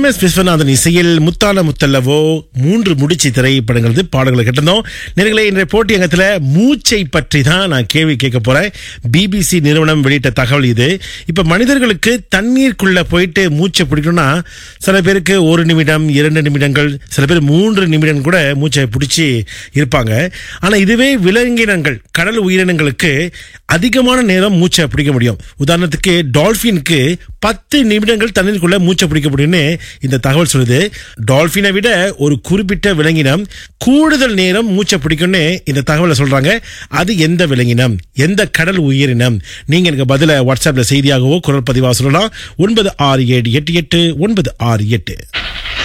M S Viswanathan இசையில் முத்தான முத்தல்லவோ மூன்று முடிச்சு திரைப்படங்களது பாடல்களை கேட்டிருந்தோம் நேர்களே இன்றைய போட்டி அங்கத்தில் மூச்சை பற்றி தான் நான் கேள்வி கேட்க போறேன் பிபிசி நிறுவனம் வெளியிட்ட தகவல் இது இப்ப மனிதர்களுக்கு தண்ணீருக்குள்ள போயிட்டு மூச்சை பிடிக்கணும்னா சில பேருக்கு ஒரு நிமிடம் இரண்டு நிமிடங்கள் சில பேர் மூன்று நிமிடம் கூட மூச்சை பிடிச்சி இருப்பாங்க ஆனா இதுவே விலங்கினங்கள் கடல் உயிரினங்களுக்கு அதிகமான நேரம் மூச்சை பிடிக்க முடியும் உதாரணத்துக்கு டால்பினுக்கு பத்து நிமிடங்கள் தண்ணீருக்குள்ள மூச்சை பிடிக்க முடியும்னு இந்த தகவல் சொல்லுது டால்பினை விட ஒரு குறிப்பிட்ட விலங்கினம் கூடுதல் நேரம் மூச்சை பிடிக்கும்னு இந்த தகவலை சொல்றாங்க அது எந்த விலங்கினம் எந்த கடல் உயிரினம் நீங்க எனக்கு பதில வாட்ஸ்அப்ல செய்தியாகவோ குரல் பதிவாக சொல்லலாம் ஒன்பது ஆறு ஏழு எட்டு எட்டு ஒன்பது ஆறு எட்டு